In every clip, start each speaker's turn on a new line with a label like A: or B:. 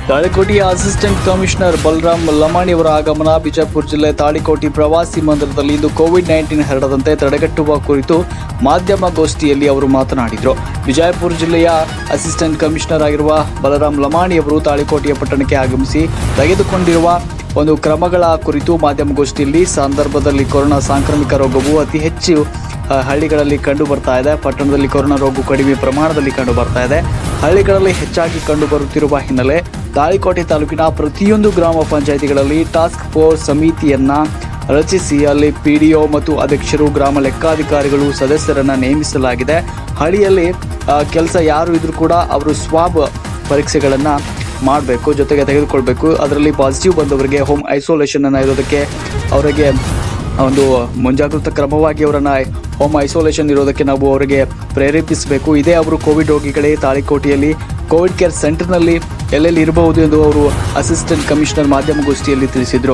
A: ತಾಳಿಕೋಟೆಯ assistant commissioner Balaram Lamani ಅವರ ಆಗಮನ ಬಿಜಾಪುರ ಜಿಲ್ಲೆ ತಾಳಿಕೋಟೆ ಪ್ರವಾಸಿ ಮಂದಿರದಲ್ಲಿ ಇಂದು ಕೋವಿಡ್ ನೈನ್ಟೀನ್ ಹರಡದಂತೆ ತಡೆಗಟ್ಟುವ ಕುರಿತು ಮಾಧ್ಯಮಗೋಷ್ಠಿಯಲ್ಲಿ ಅವರು ಮಾತನಾಡಿದರು ವಿಜಯಪುರ ಜಿಲ್ಲೆಯ ಅಸಿಸ್ಟೆಂಟ್ ಕಮಿಷನರ್ ಆಗಿರುವ ಬಲರಾಮ್ ಲಮಾಣಿ ಅವರು ತಾಳಿಕೋಟೆಯ ಪಟ್ಟಣಕ್ಕೆ ಆಗಮಿಸಿ ತೆಗೆದುಕೊಂಡಿರುವ ಒಂದು ಕ್ರಮಗಳ ಕುರಿತು ಮಾಧ್ಯಮಗೋಷ್ಠಿಯಲ್ಲಿ ಸಂದರ್ಭದಲ್ಲಿ ಕೊರೋನಾ ಸಾಂಕ್ರಾಮಿಕ ರೋಗವು ಅತಿ ಹೆಚ್ಚು ಆ, ಹಳ್ಳಿಗಳಲ್ಲಿ ಕಂಡು ಬರ್ತಾ ಇದೆ ಪಟ್ಟಣದಲ್ಲಿ ಕೊರೋನಾ ರೋಗ ಕಡಿಮೆ ಪ್ರಮಾಣದಲ್ಲಿ ಕಂಡು ಬರ್ತಾ ಇದೆ ಹಳ್ಳಿಗಳಲ್ಲಿ ಹೆಚ್ಚಾಗಿ ಕಂಡು ಬರುತ್ತಿರುವ ಹಿನ್ನೆಲೆ ತಾಳಿಕೋಟೆ ತಾಲೂಕಿನ ಪ್ರತಿಯೊಂದು ಗ್ರಾಮ ಪಂಚಾಯಿತಿಗಳಲ್ಲಿ ಟಾಸ್ಕ್ ಫೋರ್ಸ್ ಸಮಿತಿಯನ್ನ ರಚಿಸಿ ಅಲ್ಲಿ ಪಿ ಡಿ ಒ ಮತ್ತು ಅಧ್ಯಕ್ಷರು ಗ್ರಾಮ ಲೆಕ್ಕಾಧಿಕಾರಿಗಳು ಸದಸ್ಯರನ್ನ ನೇಮಿಸಲಾಗಿದೆ ಹಳ್ಳಿಯಲ್ಲಿ ಕೆಲಸ ಯಾರು ಇದ್ರೂ ಕೂಡ ಅವರು ಸ್ವಾಬ್ ಪರೀಕ್ಷೆಗಳನ್ನು ಮಾಡಬೇಕು ಜೊತೆಗೆ ತೆಗೆದುಕೊಳ್ಬೇಕು ಅದರಲ್ಲಿ ಪಾಸಿಟಿವ್ ಬಂದವರಿಗೆ ಹೋಮ್ ಐಸೋಲೇಷನ್ ಅನ್ನು ಇರೋದಕ್ಕೆ ಅವರಿಗೆ ಒಂದು ಮುಂಜಾಗ್ರತಾ ಕ್ರಮವಾಗಿ ಅವರನ್ನು ಹೋಮ್ ಐಸೋಲೇಷನ್ ಇರೋದಕ್ಕೆ ನಾವು ಅವರಿಗೆ ಪ್ರೇರೇಪಿಸಬೇಕು ಇದೇ ಅವರು ಕೋವಿಡ್ ರೋಗಿಗಳೇ ತಾಳಿಕೋಟೆಯಲ್ಲಿ ಕೋವಿಡ್ ಕೇರ್ ಸೆಂಟರ್ನಲ್ಲಿ ಎಲ್ಲೆಲ್ಲಿ ಇರಬಹುದು ಎಂದು ಅವರು ಅಸಿಸ್ಟೆಂಟ್ ಕಮಿಷನರ್ ಮಾಧ್ಯಮಗೋಷ್ಠಿಯಲ್ಲಿ ತಿಳಿಸಿದರು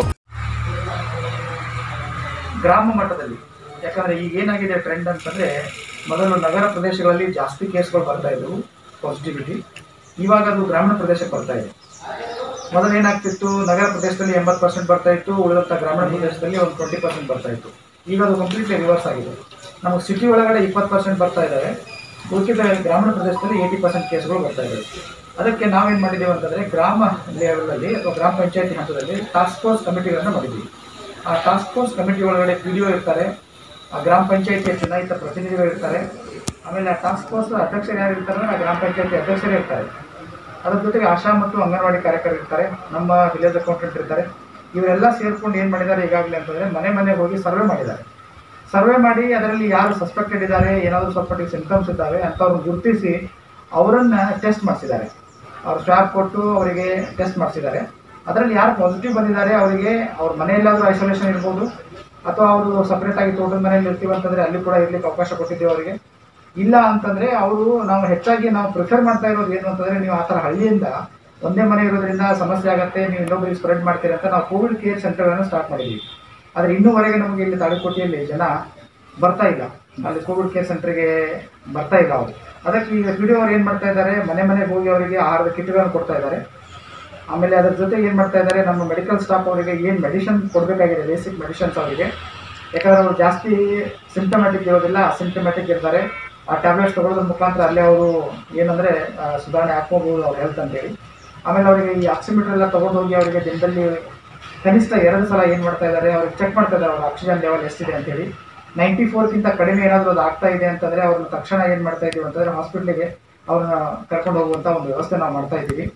B: ಗ್ರಾಮ ಮಟ್ಟದಲ್ಲಿ ಯಾಕಂದ್ರೆ ಈಗ ಏನಾಗಿದೆ ಟ್ರೆಂಡ್ ಅಂತಂದ್ರೆ ಮೊದಲು ನಗರ ಪ್ರದೇಶಗಳಲ್ಲಿ ಜಾಸ್ತಿ ಕೇಸ್ಗಳು ಬರ್ತಾ ಇದ್ದವು ಪಾಸಿಟಿವಿಟಿ ಇವಾಗ ಅದು ಗ್ರಾಮೀಣ ಪ್ರದೇಶಕ್ಕೆ ಬರ್ತಾ ಇದೆ ಮೊದಲು ಏನಾಗ್ತಿತ್ತು ನಗರ ಪ್ರದೇಶದಲ್ಲಿ ಎಂಬತ್ತು ಪರ್ಸೆಂಟ್ ಬರ್ತಾ ಇತ್ತು ಉಳಿದಂಥ ಗ್ರಾಮೀಣ ಪ್ರದೇಶದಲ್ಲಿ ಒಂದು ಟ್ವೆಂಟಿ ಪರ್ಸೆಂಟ್ ಬರ್ತಾ ಇತ್ತು ಈಗ ಅದು ಕಂಪ್ಲೀಟ್ಲಿ ರಿವರ್ಸ್ ಆಗಿದೆ ನಮಗೆ ಸಿಟಿ ಒಳಗಡೆ ಇಪ್ಪತ್ತು ಪರ್ಸೆಂಟ್ ಬರ್ತಾ ಇದ್ದಾವೆ ಉಳಿದ ಗ್ರಾಮೀಣ ಪ್ರದೇಶದಲ್ಲಿ ಏಯ್ಟಿ ಪರ್ಸೆಂಟ್ ಕೇಸ್ಗಳು ಬರ್ತಾ ಇದ್ದಾವೆ ಅದಕ್ಕೆ ನಾವೇನು ಮಾಡಿದ್ದೇವೆ ಅಂತಂದರೆ ಗ್ರಾಮ ಲೆವೆಲಲ್ಲಿ ಅಥವಾ ಗ್ರಾಮ ಪಂಚಾಯತಿ ಹಂತದಲ್ಲಿ ಟಾಸ್ಕ್ ಫೋರ್ಸ್ ಕಮಿಟಿಗಳನ್ನು ಮಾಡಿದ್ದೀವಿ ಆ ಟಾಸ್ಕ್ ಫೋರ್ಸ್ ಕಮಿಟಿ ಒಳಗಡೆ ಪಿ ಡಿ ಒ ಇರ್ತಾರೆ ಆ ಗ್ರಾಮ ಪಂಚಾಯತಿಯ ಚುನಾಯಿತ ಪ್ರತಿನಿಧಿಗಳು ಇರ್ತಾರೆ ಆಮೇಲೆ ಆ ಟಾಸ್ಕ್ ಫೋರ್ಸ್ ಅಧ್ಯಕ್ಷರು ಯಾರು ಇರ್ತಾರೆ ಆ ಗ್ರಾಮ ಪಂಚಾಯತಿ ಅಧ್ಯಕ್ಷರೇ ಇರ್ತಾರೆ ಅದ್ರ ಜೊತೆಗೆ ಆಶಾ ಮತ್ತು ಅಂಗನವಾಡಿ ಕಾರ್ಯಕರ್ತರು ಇರ್ತಾರೆ ನಮ್ಮ ವಿಲೇಜ್ ಅಕೌಂಟೆಂಟ್ ಇರ್ತಾರೆ ಇವರೆಲ್ಲ ಸೇರ್ಕೊಂಡು ಏನು ಮಾಡಿದ್ದಾರೆ ಈಗಾಗಲೇ ಅಂತಂದರೆ ಮನೆ ಮನೆ ಹೋಗಿ ಸರ್ವೆ ಮಾಡಿದ್ದಾರೆ ಸರ್ವೆ ಮಾಡಿ ಅದರಲ್ಲಿ ಯಾರು ಸಸ್ಪೆಕ್ಟೆಡ್ ಇದ್ದಾರೆ ಏನಾದರೂ ಸ್ವಲ್ಪ ಸಿಂಪ್ಟಮ್ಸ್ ಇದ್ದಾವೆ ಅಂಥವ್ರನ್ನ ಗುರುತಿಸಿ ಅವರನ್ನು ಟೆಸ್ಟ್ ಮಾಡಿಸಿದ್ದಾರೆ ಅವ್ರು ಸ್ವಾಬ್ ಕೊಟ್ಟು ಅವರಿಗೆ ಟೆಸ್ಟ್ ಮಾಡಿಸಿದ್ದಾರೆ ಅದರಲ್ಲಿ ಯಾರು ಪಾಸಿಟಿವ್ ಬಂದಿದ್ದಾರೆ ಅವರಿಗೆ ಅವ್ರ ಮನೆಯಲ್ಲಾದರೂ ಐಸೋಲೇಷನ್ ಇರ್ಬೋದು ಅಥವಾ ಅವರು ಸಪ್ರೇಟಾಗಿ ತೋಟದ ಮನೆಯಲ್ಲಿ ಇರ್ತೀವಿ ಅಂತಂದರೆ ಅಲ್ಲಿ ಕೂಡ ಇರ್ಲಿಕ್ಕೆ ಅವಕಾಶ ಕೊಟ್ಟಿದ್ದೀವಿ ಅವರಿಗೆ ಇಲ್ಲ ಅಂತಂದರೆ ಅವರು ನಾವು ಹೆಚ್ಚಾಗಿ ನಾವು ಪ್ರಿಫರ್ ಮಾಡ್ತಾ ಇರೋದು ಏನು ಅಂತಂದರೆ ನೀವು ಆ ಥರ ಹಳ್ಳಿಯಿಂದ ಒಂದೇ ಮನೆ ಇರೋದ್ರಿಂದ ಸಮಸ್ಯೆ ಆಗುತ್ತೆ ನೀವು ಇನ್ನೊಬ್ಬರಿಗೆ ಸ್ಪ್ರೆಡ್ ಮಾಡ್ತೀರಿ ಅಂತ ನಾವು ಕೋವಿಡ್ ಕೇರ್ ಸೆಂಟರ್ಗಳನ್ನು ಸ್ಟಾರ್ಟ್ ಮಾಡಿದ್ದೀವಿ ಆದರೆ ಇನ್ನೂವರೆಗೆ ನಮಗೆ ಇಲ್ಲಿ ತಾಳಿಕೋಟೆಯಲ್ಲಿ ಜನ ಬರ್ತಾ ಇಲ್ಲ ಅಲ್ಲಿ ಕೋವಿಡ್ ಕೇರ್ ಸೆಂಟರ್ಗೆ ಬರ್ತಾ ಇಲ್ಲ ಅವರು ಅದಕ್ಕೆ ಈಗ ಪಿ ಅವ್ರು ಏನು ಮಾಡ್ತಾ ಇದ್ದಾರೆ ಮನೆ ಮನೆಗೆ ಹೋಗಿ ಅವರಿಗೆ ಆಹಾರದ ಕಿಟ್ಗಳನ್ನು ಕೊಡ್ತಾ ಇದ್ದಾರೆ ಆಮೇಲೆ ಅದ್ರ ಜೊತೆಗೆ ಏನು ಮಾಡ್ತಾ ಇದ್ದಾರೆ ನಮ್ಮ ಮೆಡಿಕಲ್ ಸ್ಟಾಫ್ ಅವರಿಗೆ ಏನು ಮೆಡಿಷನ್ ಕೊಡಬೇಕಾಗಿದೆ ಬೇಸಿಕ್ ಮೆಡಿಷನ್ಸ್ ಅವರಿಗೆ ಯಾಕಂದರೆ ಅವರು ಜಾಸ್ತಿ ಸಿಂಪ್ಟಮ್ಯಾಟಿಕ್ ಇರೋದಿಲ್ಲ ಅಸಿಂಪ್ಟಮ್ಯಾಟಿಕ್ ಇರ್ತಾರೆ ಆ ಟ್ಯಾಬ್ಲೆಟ್ಸ್ ತಗೊಳ್ಳೋದ್ರ ಮುಖಾಂತರ ಅಲ್ಲೇ ಅವರು ಏನಂದರೆ ಸುಧಾರಣೆ ಹಾಕ್ಕೋಬೋದು ಅವ್ರ ಹೆಲ್ತ್ ಅಂತೇಳಿ ಆಮೇಲೆ ಅವರಿಗೆ ಈ ಆಕ್ಸಿಮೀಟರ್ ಎಲ್ಲ ತೊಗೊಂಡು ಹೋಗಿ ಅವರಿಗೆ ದಿನದಲ್ಲಿ ಕನಿಷ್ಠ ಎರಡು ಸಲ ಏನು ಮಾಡ್ತಾ ಇದ್ದಾರೆ ಅವ್ರಿಗೆ ಚೆಕ್ ಮಾಡ್ತಾ ಇದ್ದಾರೆ ಅವ್ರ ಆಕ್ಸಿಜನ್ ಲೆವೆಲ್ ಎಷ್ಟಿದೆ ಅಂತೇಳಿ ನೈಂಟಿ ಫೋರ್ಕ್ಕಿಂತ ಕಡಿಮೆ ಏನಾದರೂ ಅದು ಆಗ್ತಾ ಇದೆ ಅಂತಂದರೆ ಅವ್ರನ್ನ ತಕ್ಷಣ ಏನು ಮಾಡ್ತಾ ಇದ್ದೀವಿ ಅಂತಂದರೆ ಹಾಸ್ಪಿಟ್ಲಿಗೆ ಅವ್ರನ್ನ ಕರ್ಕೊಂಡು ಹೋಗುವಂಥ ಒಂದು ವ್ಯವಸ್ಥೆ ನಾವು ಮಾಡ್ತಾ ಇದ್ದೀವಿ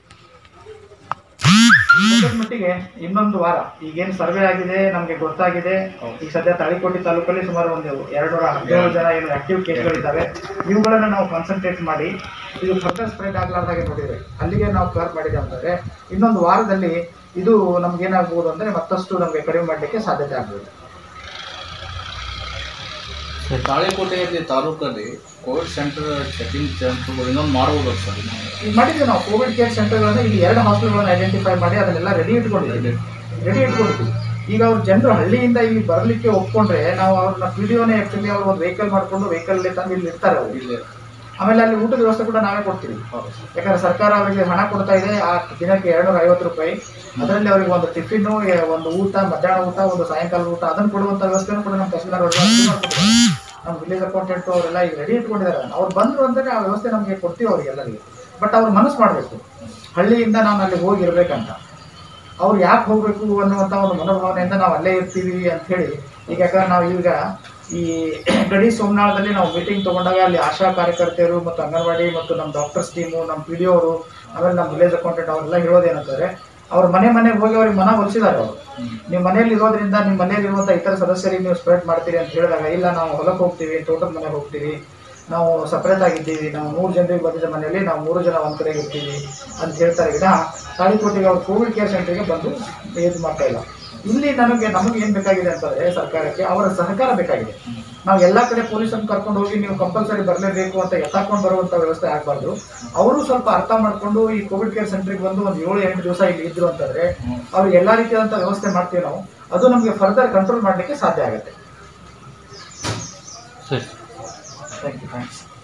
B: ಸದ್ಯದ ಮಟ್ಟಿಗೆ ಇನ್ನೊಂದು ವಾರ ಈಗೇನು ಸರ್ವೆ ಆಗಿದೆ ನಮಗೆ ಗೊತ್ತಾಗಿದೆ ಈಗ ಸದ್ಯ ತಾಳಿಕೋಟೆ ತಾಲೂಕಲ್ಲಿ ಸುಮಾರು ಒಂದು ಎರಡು ನೂರ ಹದಿನೇಳು ಜನ ಏನು ಆಕ್ಟಿವ್ ಕೇಸ್ಗಳಿದ್ದಾವೆ ಇವುಗಳನ್ನು ನಾವು ಕಾನ್ಸಂಟ್ರೇಟ್ ಮಾಡಿ ಇದು ಫರ್ದರ್ ಸ್ಪ್ರೆಡ್ ಆಗಲಾರ್ದಾಗೆ ನೋಡಿದ್ರೆ ಅಲ್ಲಿಗೆ ನಾವು ಕವರ್ ಮಾಡಿದೆ ಅಂತಂದರೆ ಇನ್ನೊಂದು ವಾರದಲ್ಲಿ ಇದು ನಮ್ಗೇನಾಗ್ಬೋದು ಅಂದರೆ ಮತ್ತಷ್ಟು ನಮಗೆ ಕಡಿಮೆ ಮಾಡಲಿಕ್ಕೆ ಸಾಧ್ಯತೆ ಆಗ್ಬೋದು
C: ತಾಳಿಕೋಟೆಯಲ್ಲಿ ತಾಲೂಕಲ್ಲಿ ಕೋವಿಡ್ ಸೆಂಟರ್ ಚೆಕಿಂಗ್ ಸೆಂಟರ್ಗಳು ಇನ್ನೊಂದು ಮಾಡ್ಬೋದು ಸರ್
B: ಈಗ ಮಾಡಿದ್ವಿ ನಾವು ಕೋವಿಡ್ ಕೇರ್ ಸೆಂಟರ್ಗಳನ್ನು ಇಲ್ಲಿ ಎರಡು ಹಾಸ್ಪಿಟಲ್ಗಳನ್ನು ಐಡೆಂಟಿಫೈ ಮಾಡಿ ಅದನ್ನೆಲ್ಲ ರೆಡಿ ಇಟ್ಕೊಂಡಿದ್ದೀವಿ ರೆಡಿ ಇಟ್ಕೊಂಡಿದ್ವಿ ಈಗ ಅವ್ರು ಜನರು ಹಳ್ಳಿಯಿಂದ ಇಲ್ಲಿ ಬರಲಿಕ್ಕೆ ಒಪ್ಕೊಂಡ್ರೆ ನಾವು ಅವ್ರನ್ನ ಪಿ ಡಿ ಒನೇ ಆ್ಯಕ್ಚುಲಿ ಅವ್ರು ಒಂದು ವೆಹಿಕಲ್ ಮಾಡಿಕೊಂಡು ವೆಹಿಕಲ್ ತಂದು ಇಲ್ಲಿ ಇರ್ತಾರೆ ಅವರು
C: ಇಲ್ಲಿ
B: ಆಮೇಲೆ ಅಲ್ಲಿ ಊಟದ ವ್ಯವಸ್ಥೆ ಕೂಡ ನಾವೇ ಕೊಡ್ತೀವಿ
C: ಹೌದು ಸರ್
B: ಯಾಕಂದ್ರೆ ಸರ್ಕಾರ ಅವರಿಗೆ ಹಣ ಕೊಡ್ತಾ ಇದೆ ಆ ದಿನಕ್ಕೆ ಎರಡ್ನೂರ ಐವತ್ತು ರೂಪಾಯಿ ಅದರಲ್ಲಿ ಅವರಿಗೆ ಒಂದು ಟಿಫಿನ್ನು ಎ- ಒಂದು ಊಟ ಮಧ್ಯಾಹ್ನ ಊಟ ಒಂದು ಸಾಯಂಕಾಲ ಊಟ ಅದನ್ನು ಕೊಡುವಂಥ ವ್ಯವಸ್ಥೆನೂ ಕೂಡ ನಮ್ಮ ತಹಸೀಲ್ದಾರ್ ಅವರು ಇದು ಮಾಡ್ಕೊಟ್ಟಿದ್ದಾರೆ. ನಮ್ಮ ವಿಲೇಜ್ ಅಕೌಂಟೆಂಟ್ ಅವರೆಲ್ಲ ಈಗ ರೆಡಿ ಇಟ್ಕೊಂಡಿದ್ದಾರೆ ಅವ್ರು ಬಂದರು ಅಂದರೆ ಆ ವ್ಯವಸ್ಥೆ ನಮಗೆ ಕೊಡ್ತೀವಿ ಅವ್ರಿಗೆ ಎಲ್ಲರಿಗೆ ಬಟ್ ಅವ್ರು ಮನಸ್ಸು ಮಾಡಬೇಕು ಹಳ್ಳಿಯಿಂದ ನಾನು ಅಲ್ಲಿ ಹೋಗಿ ಇರ್ಬೇಕಂತ ಅವ್ರು ಯಾಕೆ ಹೋಗಬೇಕು ಅನ್ನುವಂಥ ಒಂದು ಮನೋಭಾವನೆಯಿಂದ ನಾವು ಅಲ್ಲೇ ಇರ್ತೀವಿ ಅಂತ ಹೇಳಿ ಈಗ ಯಾಕಂದ್ರೆ ನಾವು ಈಗ ಈ ಗಡಿ ಸೋಮನಾಳದಲ್ಲಿ ನಾವು ಮೀಟಿಂಗ್ ತಗೊಂಡಾಗ ಅಲ್ಲಿ ಆಶಾ ಕಾರ್ಯಕರ್ತೆಯರು ಮತ್ತು ಅಂಗನವಾಡಿ ಮತ್ತು ನಮ್ಮ ಡಾಕ್ಟರ್ಸ್ ಟೀಮು ನಮ್ಮ ಪಿ ಡಿ ಅವರು ಆಮೇಲೆ ನಮ್ಮ ವಿಲೇಜ್ ಅಕೌಂಟೆಂಟ್ ಅವರೆಲ್ಲ ಹೇಳೋದೇನಂತಂದರೆ ಅವ್ರ ಮನೆ ಮನೆಗೆ ಹೋಗಿ ಅವ್ರಿಗೆ ಮನ ಒಲಿಸಿದ್ದಾರೆ ಅವರು ನೀವು ಮನೆಯಲ್ಲಿ ಇರೋದ್ರಿಂದ ನಿಮ್ಮ ಮನೆಯಲ್ಲಿ ಇರುವಂಥ ಇತರ ಸದಸ್ಯರಿಗೆ ನೀವು ಸ್ಪ್ರೆಡ್ ಮಾಡ್ತೀರಿ ಅಂತ ಹೇಳಿದಾಗ ಇಲ್ಲ ನಾವು ಹೊಲಕ್ಕೆ ಹೋಗ್ತೀವಿ ತೋಟದ ಮನೆಗೆ ಹೋಗ್ತೀವಿ ನಾವು ಸಪ್ರೇಟ್ ಆಗಿದ್ದೀವಿ ನಾವು ಮೂರು ಜನರಿಗೆ ಬಂದಿದ್ದ ಮನೆಯಲ್ಲಿ ನಾವು ಮೂರು ಜನ ಒಂದು ಕಡೆಗೆ ಇರ್ತೀವಿ ಅಂತ ಹೇಳ್ತಾರೆ ವಿನ ತಾಳಿಕೋಟೆಗೆ ಅವ್ರು ಕೋವಿಡ್ ಕೇರ್ ಸೆಂಟರ್ಗೆ ಬಂದು ಇದು ಮಾಡ್ತಾ ಇಲ್ಲ ಇಲ್ಲಿ ನಮಗೆ ನಮಗೆ ಏನು ಬೇಕಾಗಿದೆ ಅಂತಂದರೆ ಸರ್ಕಾರಕ್ಕೆ ಅವರ ಸಹಕಾರ ಬೇಕಾಗಿದೆ ನಾವು ಎಲ್ಲ ಕಡೆ ಪೊಲೀಸನ್ನು ಕರ್ಕೊಂಡು ಹೋಗಿ ನೀವು ಕಂಪಲ್ಸರಿ ಬರಲೇಬೇಕು ಅಂತ ಎತ್ತಾಕೊಂಡು ಬರುವಂಥ ವ್ಯವಸ್ಥೆ ಆಗಬಾರ್ದು ಅವರು ಸ್ವಲ್ಪ ಅರ್ಥ ಮಾಡಿಕೊಂಡು ಈ ಕೋವಿಡ್ ಕೇರ್ ಸೆಂಟ್ರಿಗೆ ಬಂದು ಒಂದು ಏಳು ಎಂಟು ದಿವಸ ಇಲ್ಲಿ ಇದ್ರು ಅಂತಂದರೆ ಅವ್ರಿಗೆ ಎಲ್ಲ ರೀತಿಯಾದಂಥ ವ್ಯವಸ್ಥೆ ಮಾಡ್ತೀವಿ ನಾವು ಅದು ನಮಗೆ ಫರ್ದರ್ ಕಂಟ್ರೋಲ್ ಮಾಡಲಿಕ್ಕೆ ಸಾಧ್ಯ ಆಗುತ್ತೆ
C: ಸರಿ
B: ಥ್ಯಾಂಕ್ ಯು ಥ್ಯಾಂಕ್ಸ್